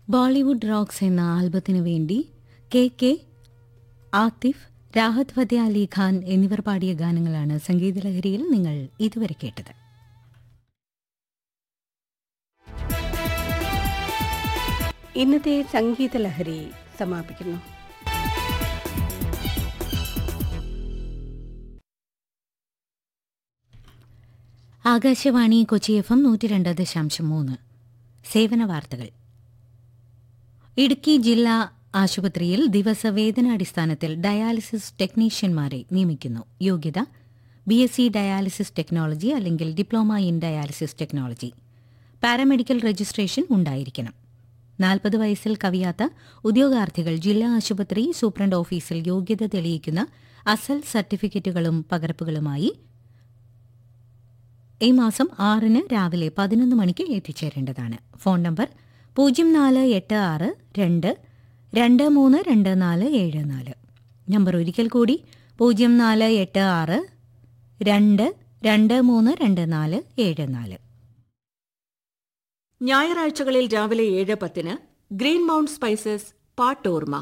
Bollywood rocks എന്ന ആൽബത്തിനു വേണ്ടി കെ കെ ആത്തിഫ് രാഹത്ത് ഫത്തേ അലി ഖാൻ എന്നിവർ പാടിയ ഗാനങ്ങളാണ് സംഗീതലഹരിയിൽ നിങ്ങൾ ഇതുവരെ കേട്ടത് ഇന്നത്തെ സംഗീത ലഹരി സമാപിക്കുന്നു ആകാശവാണി കൊച്ചി എഫ് എം നൂറ്റി രണ്ട് ദശാംശം മൂന്ന് സേവന വാർത്തകൾ ഇടുക്കി ജില്ലാ ആശുപത്രിയിൽ ദിവസവേതനാടിസ്ഥാനത്തിൽ ഡയാലിസിസ് ടെക്നീഷ്യന്മാരെ നിയമിക്കുന്നു യോഗ്യത B S C dialysis technology അല്ലെങ്കിൽ diploma in dialysis technology paramedical registration ഉണ്ടായിരിക്കണം നാൽപ്പത് വയസ്സിൽ കവിയാത്ത ഉദ്യോഗാർത്ഥികൾ ജില്ലാ ആശുപത്രി സൂപ്രണ്ട് ഓഫീസിൽ യോഗ്യത തെളിയിക്കുന്ന അസൽ സർട്ടിഫിക്കറ്റുകളും പകർപ്പുകളുമായി ഈ മാസം ആറിന് രാവിലെ പതിനൊന്ന് മണിക്ക് എത്തിച്ചേരേണ്ടതാണ് ഫോൺ നമ്പർ പൂജ്യം നാല് എട്ട് ആറ് രണ്ട് രണ്ട് മൂന്ന് രണ്ട് നാല് ഏഴ് നാല് നമ്പർ ഒരിക്കൽ കൂടി പൂജ്യം നാല് എട്ട് ആറ് രണ്ട് രണ്ട് മൂന്ന് രണ്ട് നാല് ഏഴ് നാല് ഞായറാഴ്ചകളിൽ രാവിലെ ഏഴ് പത്തിന് ഗ്രീൻ മൗണ്ട് സ്പൈസസ് പാട്ടോർമ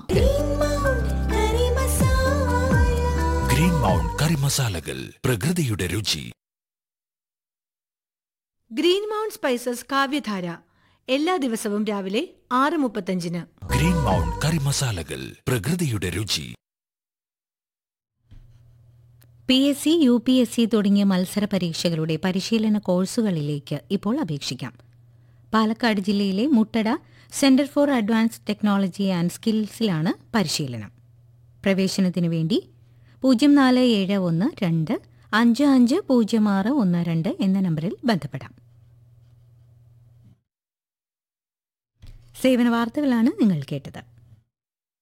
ഗ്രീൻ മൗണ്ട് കറി മസാലകൾ പ്രകൃതിയുടെ രുചി ഗ്രീൻ മൗണ്ട് സ്പൈസസ് കാവ്യധാര എല്ലാ ദിവസവും രാവിലെ ആറ് മുപ്പത്തഞ്ചിന് ഗ്രീൻ മൗണ്ട് കറി മസാലകൾ പ്രകൃതിയുടെ രുചി P S C U P S C തുടങ്ങിയ മത്സര പരീക്ഷകളുടെ പരിശീലന കോഴ്സുകളിലേക്ക് ഇപ്പോൾ അപേക്ഷിക്കാം പാലക്കാട് ജില്ലയിലെ Muttada centre for advanced technology and സ്കിൽസിലാണ് പരിശീലനം പ്രവേശനത്തിനു വേണ്ടി പൂജ്യം നാല് ഏഴ് ഒന്ന് രണ്ട് അഞ്ച് അഞ്ച് പൂജ്യം ആറ് ഒന്ന് രണ്ട് എന്ന നമ്പറിൽ ബന്ധപ്പെടാം സേവന വാർത്തകളാണ് നിങ്ങൾ കേട്ടത്